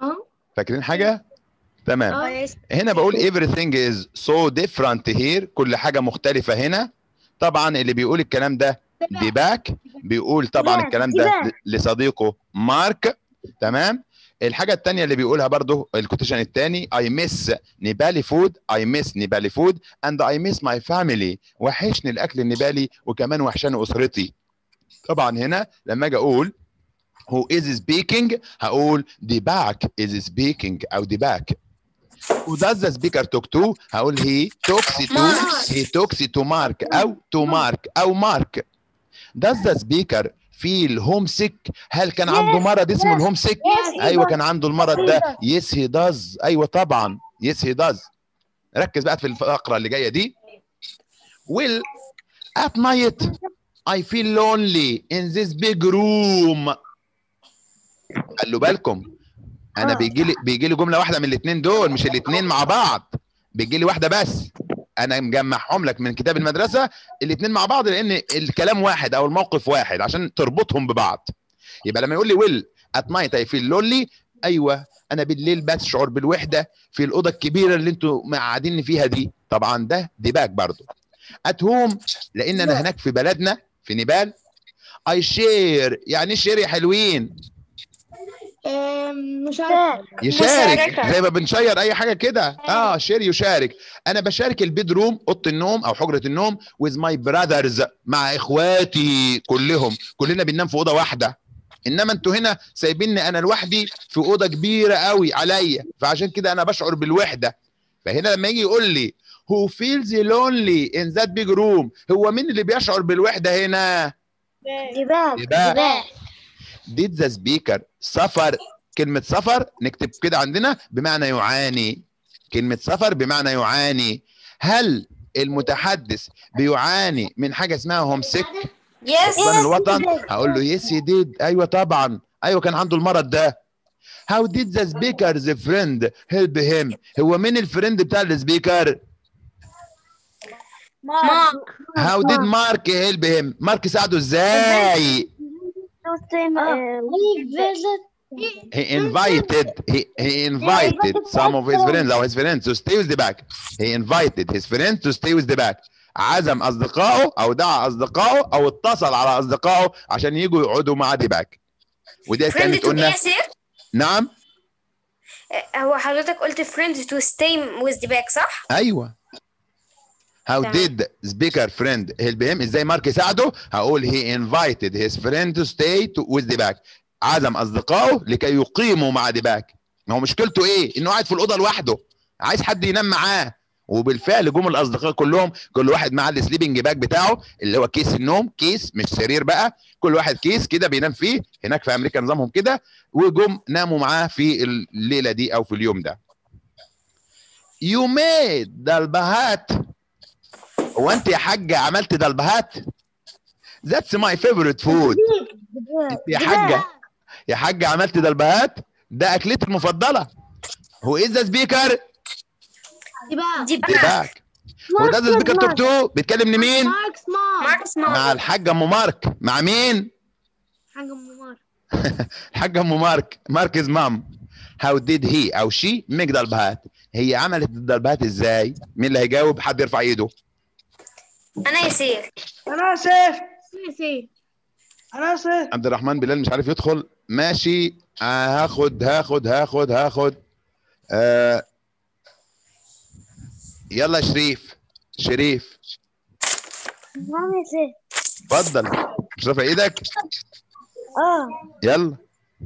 اه فاكرين حاجه تمام اه هنا بقول everything is so different here كل حاجة مختلفة هنا طبعا اللي بيقول الكلام ده دي باك بيقول طبعا ديباك، الكلام ده ديباك. ل- لصديقه مارك تمام الحاجة التانية اللي بيقولها برضو الكوتيشن التاني I miss نيبالي فود I miss نيبالي فود and I miss my family وحشني الأكل النيبالي وكمان وحشاني أسرتي طبعا هنا لما أجي أقول who is speaking هقول دي باك is speaking أو دي باك Who does the speaker talk to هقول he talks to Mark. he talks to Mark أو to Mark أو Mark does the speaker feel homesick هل كان عنده مرض اسمه الهوم سيك ايوه كان عنده المرض ده يس هي داز ايوه طبعا يس هي داز ركز بقى في الفقره اللي جايه دي will at night I feel lonely in this big room خلوا بالكم انا آه. بيجي لي بيجي لي جمله واحده من الاثنين دول مش الاثنين مع بعض بيجي لي واحده بس انا مجمعهم لك من كتاب المدرسه الاثنين مع بعض لان الكلام واحد او الموقف واحد عشان تربطهم ببعض يبقى لما يقول لي ويل ات نايت اي فيل لونلي ايوه انا بالليل بشعر بالوحده في الاوضه الكبيره اللي انتوا قاعدين فيها دي طبعا ده ديباك برضو ات هوم لان انا هناك في بلدنا في نيبال اي شير يعني إيه شير يا حلوين مش عارف يشارك مشاركة. زي ما بنشير اي حاجه كده اه شير يشارك انا بشارك البيد روم اوضه النوم او حجره النوم with my brothers مع اخواتي كلهم كلنا بننام في اوضه واحده انما انتوا هنا سايبيني انا لوحدي في اوضه كبيره قوي عليا فعشان كده انا بشعر بالوحده فهنا لما يجي يقول لي who feels lonely in that big room هو مين اللي بيشعر بالوحده هنا ديباك ديباك. did the speaker suffer كلمة سفر نكتب كده عندنا بمعنى يعاني كلمة سفر بمعنى يعاني هل المتحدث بيعاني من حاجة اسمها هوم سيك يس من الوطن هقول له يس ديد ايوه طبعا ايوه كان عنده المرض ده How did the speaker's friend help him هو مين الفريند بتاع السبيكر مارك How did Mark help him مارك ساعده ازاي he invited he, he invited some of his friends or his friends to stay with the back he invited his friends to stay with the back عزم اصدقائه او دعا اصدقائه او اتصل على اصدقائه عشان يجوا يقعدوا مع دي باك ودي فريند كانت تو قلنا ياسر نعم هو حضرتك قلت فريند تو ستي ويز ذا باك صح؟ ايوه How تمام. did speaker friend help him ازاي مارك ساعده هقول he invited his friend to stay to with the back عزم اصدقائه لكي يقيموا مع دي باك ما هو مشكلته ايه انه قاعد في الاوضه لوحده عايز حد ينام معاه وبالفعل جم الاصدقاء كلهم كل واحد معاه السليبنج باك بتاعه اللي هو كيس النوم كيس مش سرير بقى كل واحد كيس كده بينام فيه هناك في امريكا نظامهم كده وجم ناموا معاه في الليله دي او في اليوم ده You made دلبهات هو انت يا حاجه عملت دلبهات That's my favorite food يا حاجه يا حاجه عملت دلبهات ده اكلتي المفضله هو از ذا سبيكر ديباك دي دي باك باك هو ده سبيكر توك تو بيتكلم لمين مارك سمارت مارك مع سمارت الحاجه ام مارك مع مين حاجة ام مارك الحاجه ام مارك مارك از مام هاو ديد هي او شي ميك دلبهات هي عملت الدلبهات ازاي مين اللي هيجاوب حد يرفع ايده انا ياسر انا سيف سي انا سيف عبد الرحمن بلال مش عارف يدخل ماشي آه هاخد هاخد هاخد هاخد آه يلا يا شريف شريف مامي سي اتفضل مش رافع ايدك اه يلا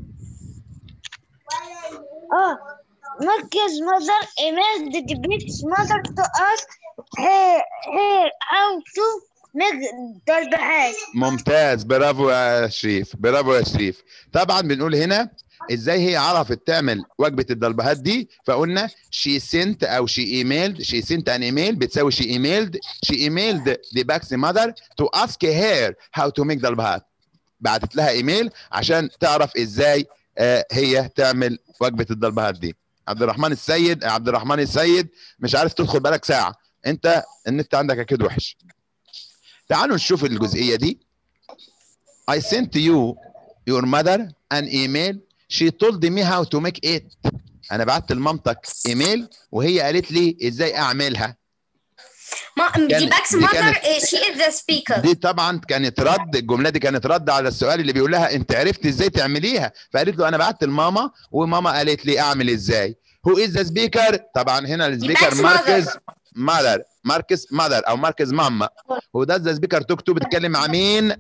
اه Marcus mother emailed the debate's mother to ask her, her how to make the ممتاز برافو يا شريف برافو يا شريف طبعا بنقول هنا ازاي هي عرفت تعمل وجبه الدلبهات دي فقلنا شي سنت او شي ايميلد شي سنت ان ايميل بتساوي شي ايميلد شي ايميلد دي باكس ماذر تو اسك هير هاو تو ميك دلبهات بعتت لها ايميل عشان تعرف ازاي آه هي تعمل وجبه الدلبهات دي عبد الرحمن السيد عبد الرحمن السيد مش عارف تدخل بالك ساعه انت النت عندك اكيد وحش تعالوا نشوف الجزئيه دي I sent you your mother an email she told me how to make it انا بعت لمامتك ايميل وهي قالت لي ازاي اعملها ما دي باكس دي mother كانت- uh, she is the speaker دي طبعا كانت رد الجمله دي كانت رد على السؤال اللي بيقول لها انت عرفت ازاي تعمليها فقالت له انا بعت لماما وماما قالت لي اعمل ازاي هو از ذا سبيكر طبعا هنا السبيكر باكس ماركز مادر ماركس مادر او ماركز ماما هو ده ذا سبيكر توك تو بتتكلم مع مين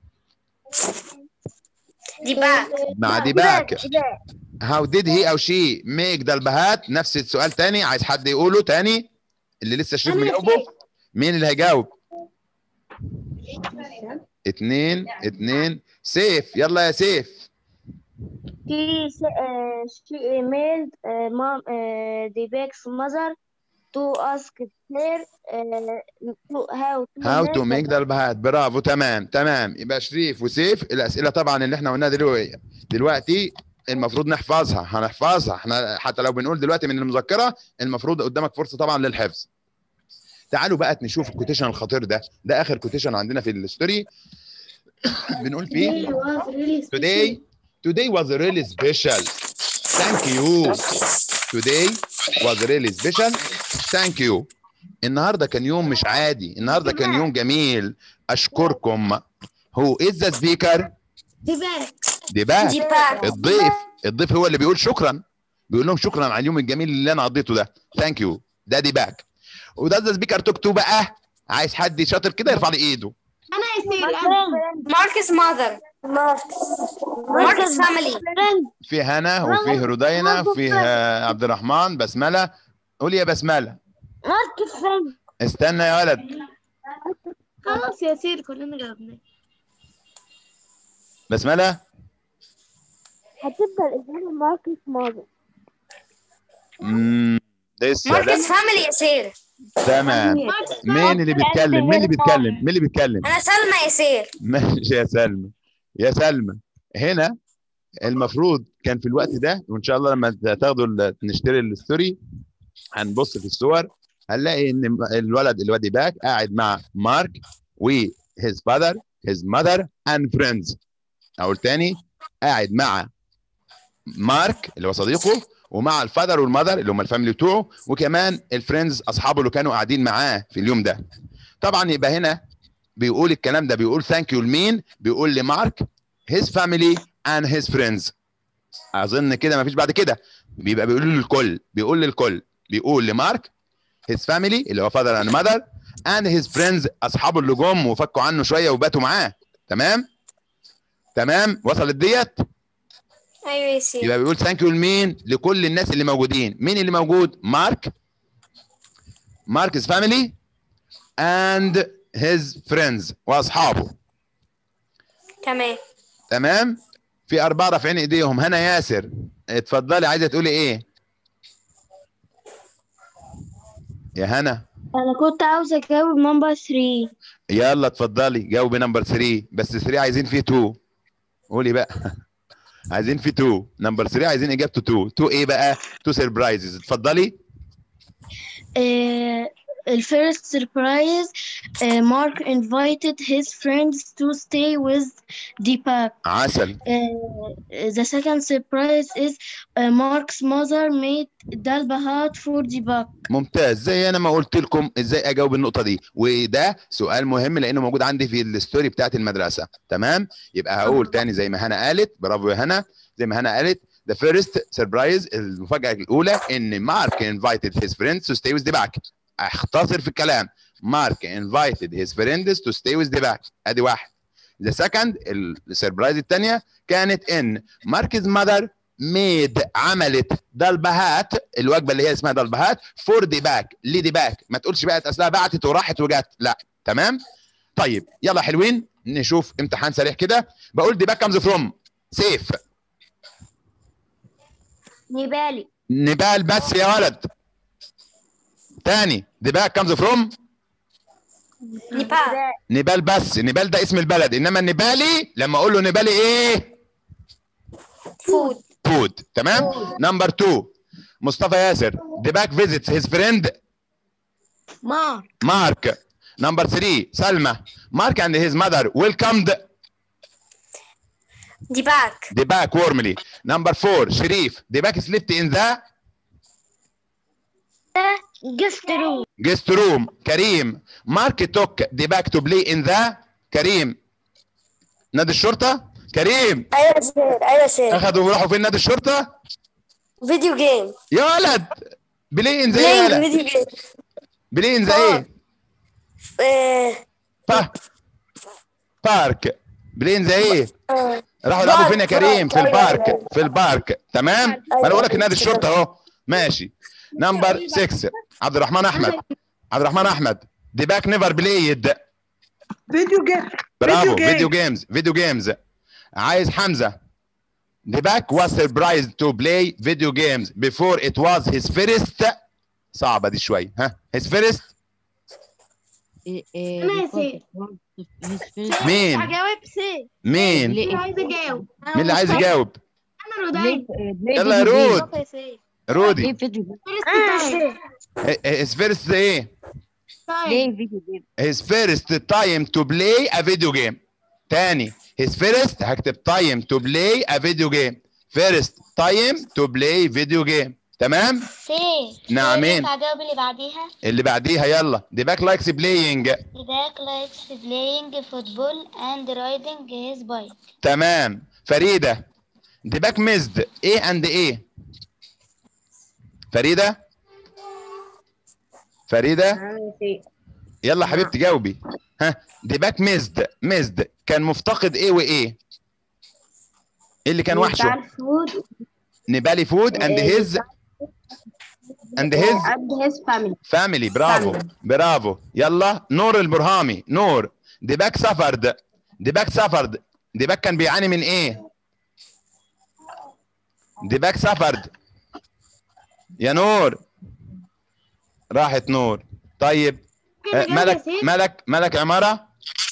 دي باك مع دي باك هاو ديد هي او شي ميك ده البهات نفس السؤال تاني عايز حد يقوله تاني اللي لسه شريف مجاوبه مين اللي هيجاوب اتنين اتنين سيف يلا يا سيف She, uh, she emailed uh, mom, uh, the back's mother to ask her uh, to, how to هاو تو make ميك ده البهات برافو تمام تمام يبقى شريف وسيف الاسئله طبعا اللي احنا قلناها دلوقتي دلوقتي المفروض نحفظها هنحفظها احنا حتى لو بنقول دلوقتي من المذكره المفروض قدامك فرصه طبعا للحفظ تعالوا بقى نشوف الكوتيشن الخطير ده ده اخر كوتيشن عندنا في الستوري بنقول فيه today today was really special thank you today was really special thank you النهارده كان يوم مش عادي النهارده كان يوم جميل اشكركم هو از ذا سبيكر the back دي بقى دي باك الضيف الضيف هو اللي بيقول شكرا بيقول لهم شكرا على اليوم الجميل اللي انا قضيته ده ثانك يو ده دي باك وده ذا سبيكر توك تو بقى عايز حد شاطر كده يرفع لي ايده ماركس mother ماركس family في هنا وفي هرودينا وفي آه، عبد الرحمن بسمله قول يا بسمله مارك فريند استنى يا ولد خلاص يا سير كلنا جاوبنا بسمله هتبقى الإجابة ماركس ماذر مم، لسه ماركس لا family يا سير تمام مين اللي بيتكلم مين اللي بيتكلم مين اللي بيتكلم انا سلمى يا سير ماشي يا سلمى يا سلمى هنا المفروض كان في الوقت ده وان شاء الله لما تاخدوا ال- نشتري الستوري هنبص في الصور هنلاقي ان الولد الوادي باك قاعد مع مارك و his father his mother and friends اقول تاني قاعد مع مارك اللي هو صديقه ومع الفادر والمذر اللي هم الفاميلي بتوعه وكمان الفريندز اصحابه اللي كانوا قاعدين معاه في اليوم ده طبعا يبقى هنا بيقول الكلام ده بيقول ثانك يو لمين بيقول لمارك his family and his friends اظن كده ما فيش بعد كده بيبقى بيقول للكل بيقول للكل بيقول لمارك his family اللي هو father and mother and his friends اصحابه اللي جم وفكوا عنه شويه وباتوا معاه تمام تمام وصلت ديت ايوه يا سير يبقى بيقول ثانك يو لمين لكل الناس اللي موجودين مين اللي موجود مارك مارك's family and his friends واصحابه تمام تمام في أربعة رافعين إيديهم هنا ياسر اتفضلي عايزة تقولي إيه يا هنا أنا كنت عاوزة أجاوب نمبر 3 يلا اتفضلي جاوبي نمبر 3 بس 3 عايزين فيه 2 قولي بقى عايزين فيه 2 نمبر 3 عايزين اجابته 2 2 ايه بقى 2 سربرايزز اتفضلي الفيرست سربرايز مارك invited his friends to stay with Deepak. عسل Uh, the second surprise is uh, Mark's mother made dal bahat for Deepak. ممتاز زي انا ما قلت لكم ازاي اجاوب النقطه دي وده سؤال مهم لانه موجود عندي في الستوري بتاعت المدرسه تمام يبقى هقول تاني زي ما هنا قالت برافو يا هنا زي ما هنا قالت the first surprise المفاجاه الاولى ان مارك invited his friends to stay with the back اختصر في الكلام مارك invited his friends to stay with the back ادي واحد the second السربرايز الثانيه كانت ان مارك's mother ميد عملت دلبهات الوجبه اللي هي اسمها دلبهات فور دي باك ليدي باك ما تقولش بقى اصلها بعتت وراحت وجت لا تمام طيب يلا حلوين نشوف امتحان سريع كده بقول دي باك كامز فروم سيف نبالي نبال بس يا ولد تاني دي باك كامز فروم نيبال نبال بس نبال ده اسم البلد انما النبالي لما اقول له نبالي ايه فود فود تمام نمبر 2 مصطفى ياسر دي باك فيزيتس هيز فريند مارك مارك نمبر 3 سلمى مارك اند هيز ماذر ويلكمد دي باك the back warmly number four شريف the back slept in the جست روم guest room كريم مارك took the back to play in the كريم نادي الشرطة كريم ايوه سير ايوه سير اخدوا وراحوا فين نادي الشرطة فيديو جيم يا ولد بلاي ان ذا ايه يا بلاينج ولد فيديو جيم بلاي ان ذا ايه با بارك بلاي ان ذا ايه راحوا يلعبوا فين يا بارك، كريم بارك، في أيوة، البارك أيوة. في البارك تمام ما انا بقول لك نادي الشرطه اهو ماشي نمبر 6 عبد الرحمن احمد عبد الرحمن احمد دي باك نيفر بلايد فيديو جيم برافو Video فيديو game. جيمز فيديو جيمز عايز حمزه دي باك was surprised to play video games before it was his first صعبه دي شويه ها his first مين هجاوب سي مين مين عايز يجاوب مين اللي عايز يجاوب انا رودين يلا يا رود رودي انا سي his first ايه طيب his first time to play a video game تاني his first هكتب time to play a video game first time to play video game تمام سي نعمين. ينفع اجاوب اللي بعديها اللي بعديها يلا the back likes playing Jack likes playing football and riding his bike تمام فريدة the back missed ايه and ايه فريدة فريدة يلا حبيبتي جاوبي ها the back missed missed كان مفتقد ايه وايه ايه اللي كان وحشه نبالي فود and his and his فاميلي برافو برافو يلا نور البرهامي نور دي باك سفرد دي باك سفرد دي باك كان بيعاني من ايه دي باك سفرد يا نور راحت نور طيب آه، ملك ملك ملك عمارة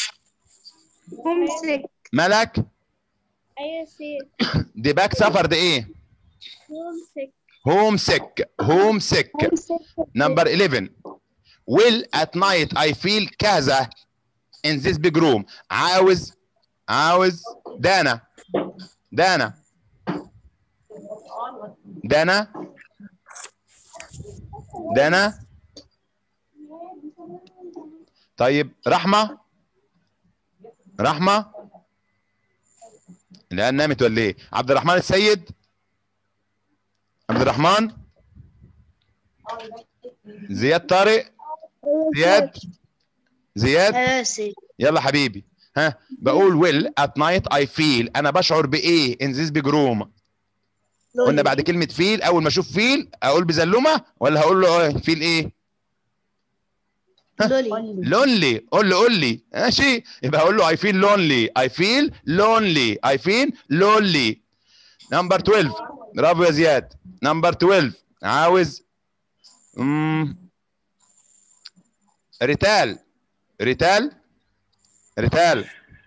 ملك ايوه سي دي باك سفرد ايه هوم سيك هوم سيك Number 11. Will at night I feel كذا in this big room. عاوز عاوز دانا دانا دانا دانا طيب رحمة رحمة لا نامت ولا ايه؟ عبد الرحمن السيد عبد الرحمن زياد طارق زياد زياد ايوه سي يلا حبيبي ها بقول ويل ات نايت اي فيل انا بشعر بايه ان ذيس بيج روم قلنا بعد كلمه فيل اول ما اشوف فيل اقول بزلمه ولا هقول له ايه فيل ايه لونلي قول له قول لي ماشي يبقى اقول له اي فيل لونلي اي فيل لونلي اي فيل لونلي نمبر 12 برافو يا زياد نمبر 12 عاوز امم ريتال ريتال ريتال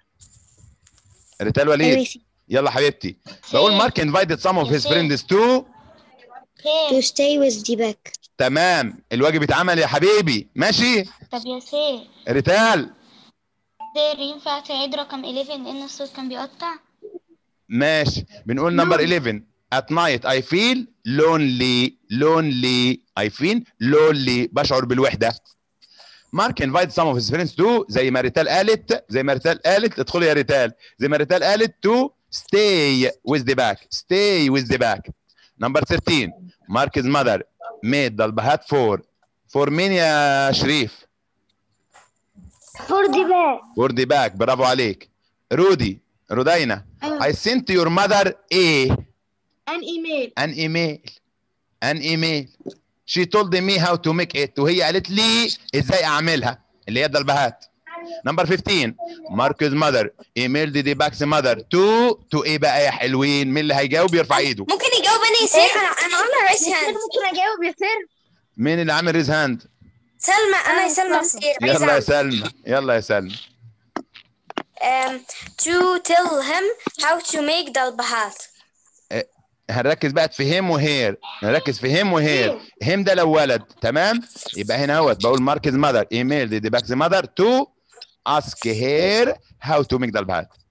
ريتال وليد يلا حبيبتي بقول مارك انفايتد سام اوف هيز فريندز تو سي To stay with Dibak. تمام الواجب اتعمل يا حبيبي ماشي طب يا سي ريتال سير ينفع تعيد رقم 11 لان الصوت كان بيقطع ماشي بنقول نمبر 11 at night I feel lonely lonely I feel lonely بشعر بالوحدة مارك invite some of his friends to زي ما ريتال قالت زي ما ريتال قالت ادخلي يا ريتال زي ما ريتال قالت to stay with the back stay with the back number 13 مارك's mother made the البهات for for مين يا شريف فور دي باك for the back برافو عليك رودي رودينا I sent your mother a ان ايميل an email an email she told me how to make it وهي قالت لي ازاي اعملها اللي هي الدلبهات نمبر 15 ماركوس ماذر ايميل دي دي باكس ماذر تو تو ايه بقى يا حلوين مين اللي هيجاوب يرفع ايده ممكن يجاوب انا يا سير انا انا قلنا رايس هاند ممكن اجاوب يا سير مين اللي عامل ريز هاند سلمى انا يا سلمى يا سير رايس يلا يا هاند. سلمى يلا يا سلمى um, to tell him how to make dalbahat. هنركز بقى في هيم وهير نركز في هيم وهير هيم ده لو ولد تمام يبقى هنا اهوت بقول ماركز ماذر ايميل دي دي باكس ماذر تو اسك هير هاو تو ميك دلبهات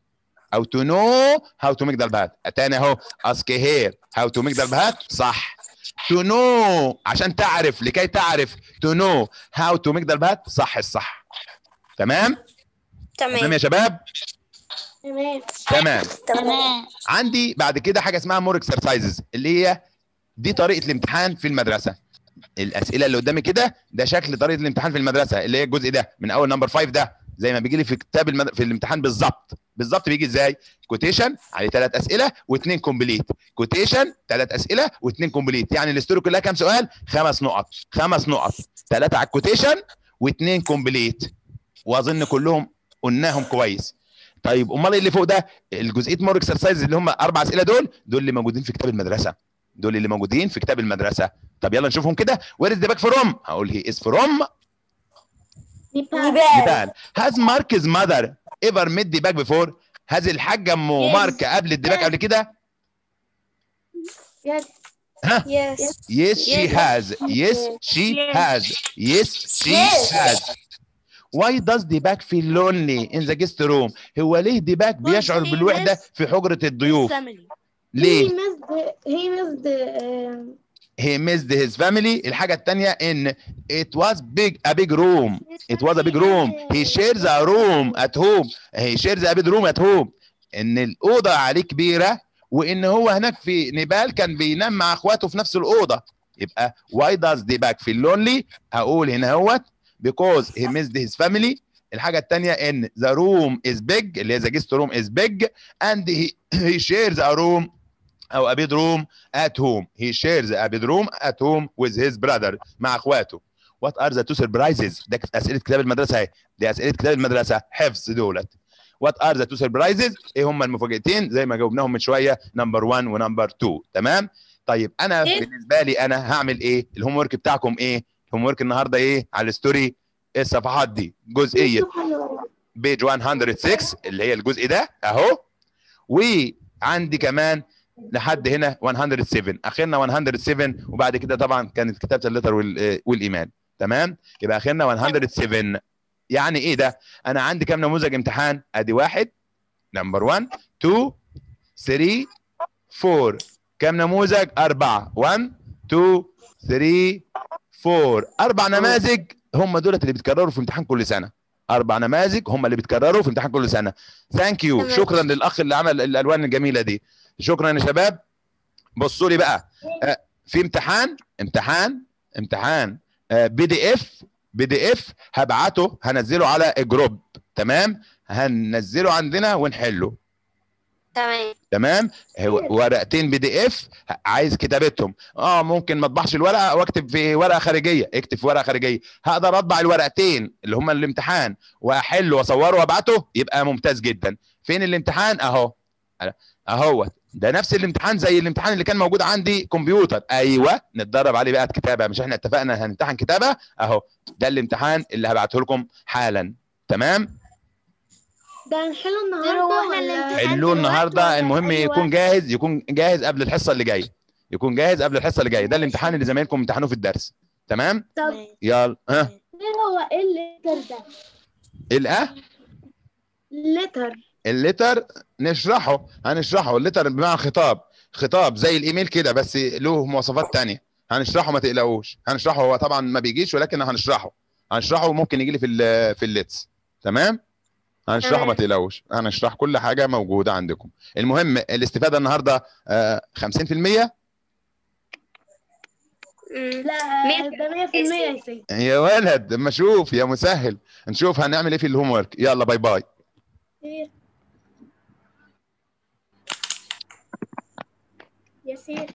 او to know how to make the bath تاني اهو ask here how to make the bath صح to know عشان تعرف لكي تعرف to know how to make the bath صح الصح تمام تمام تمام يا شباب تمام تمام تمام عندي بعد كده حاجه اسمها مور اكسرسايزز اللي هي دي طريقه الامتحان في المدرسه الاسئله اللي قدامي كده ده شكل طريقه الامتحان في المدرسه اللي هي الجزء ده من اول نمبر 5 ده زي ما بيجي لي في كتاب المد... في الامتحان بالظبط بالظبط بيجي ازاي كوتيشن عليه ثلاث اسئله واثنين كومبليت كوتيشن ثلاث اسئله واثنين كومبليت يعني الاستوري كلها كام سؤال خمس نقط خمس نقط ثلاثه على الكوتيشن واثنين كومبليت واظن كلهم قلناهم كويس طيب امال ايه اللي فوق ده الجزئيه مور اكسرسايز اللي هم اربع اسئله دول دول اللي موجودين في كتاب المدرسه دول اللي موجودين في كتاب المدرسه طب يلا نشوفهم كده وير از ذا باك فروم هقول هي از فروم نيبال نيبال هاز مارك's ماذر ايفر ميد دي باك بيفور هاز الحاجه ام Yes. مارك قبل الدباك قبل كده يس يس yes she Yes. has yes she Yes. has yes she Yes. has why does the back feel lonely in the guest room هو ليه ديباك بيشعر he بالوحده missed في حجره الضيوف family ليه He missed he missed um, he missed his family الحاجة التانية ان it was big a big room it was a big room he shares a room at home he shares a big room at home ان الأوضة عليه كبيرة وان هو هناك في نيبال كان بينام مع اخواته في نفس الأوضة يبقى why does the back feel lonely هقول هنا هوت because he missed his family الحاجة التانية ان the room is big اللي هي the guest room is big and he, he shares a room او a bedroom at home he shares a bedroom at home with his brother مع اخواته what are the two surprises ده اسئله كتاب المدرسه اهي دي اسئله كتاب المدرسه حفظ دولت what are the two surprises ايه هم المفاجاتين زي ما جاوبناهم من شويه نمبر 1 ونمبر 2 تمام طيب انا إيه؟ بالنسبه لي انا هعمل ايه الهوم ورك بتاعكم ايه الهوم ورك النهارده ايه على الستوري إيه الصفحات دي جزئيه بيج 106 اللي هي الجزء ده اهو وعندي كمان لحد هنا 107 اخرنا 107 وبعد كده طبعا كانت كتابه اللتر وال- والايمان تمام يبقى اخرنا 107 يعني ايه ده انا عندي كام نموذج امتحان ادي واحد نمبر 1 2 3 4 كام نموذج اربعه 1 2 3 4 اربع نماذج هم دولت اللي بيتكرروا في امتحان كل سنه اربع نماذج هم اللي بيتكرروا في امتحان كل سنه ثانك يو تمام. شكرا للاخ اللي عمل الالوان الجميله دي شكرا يا شباب بصوا لي بقى آه، في امتحان امتحان امتحان بي دي اف بي دي اف هبعته هنزله على الجروب تمام هننزله عندنا ونحله تمام تمام هو- ورقتين بي دي اف عايز كتابتهم اه ممكن ما اطبعش الورقه واكتب في ورقه خارجيه اكتب في ورقه خارجيه هقدر اطبع الورقتين اللي هم الامتحان واحله واصوره وابعته يبقى ممتاز جدا فين الامتحان اهو اهو ده نفس الامتحان زي الامتحان اللي كان موجود عندي كمبيوتر ايوه نتدرب عليه بقى كتابه مش احنا اتفقنا هنمتحن كتابه اهو ده الامتحان اللي هبعته لكم حالا تمام ده هنحله النهارده هو احنا ولا الامتحان حلوه دلوقتي النهارده ولا المهم في أي يكون وقت؟ جاهز يكون جاهز قبل الحصه اللي جايه يكون جاهز قبل الحصه اللي جايه ده الامتحان اللي زمايلكم امتحنوه في الدرس تمام طب يلا ها ايه هو ايه الليتر ده؟ الاه الليتر الليتر نشرحه هنشرحه الليتر بمعنى خطاب خطاب زي الايميل كده بس له مواصفات تانية هنشرحه ما تقلقوش هنشرحه هو طبعا ما بيجيش ولكن هنشرحه هنشرحه وممكن يجي لي في ال في الليتس تمام هنشرحه ما تمام. تقلقوش هنشرح كل حاجه موجوده عندكم المهم الاستفاده النهارده آه، 50% مم. لا مية ده 100% يا سيدي يا ولد اما اشوف يا مسهل نشوف هنعمل ايه في الهوم ورك يلا باي باي ياسير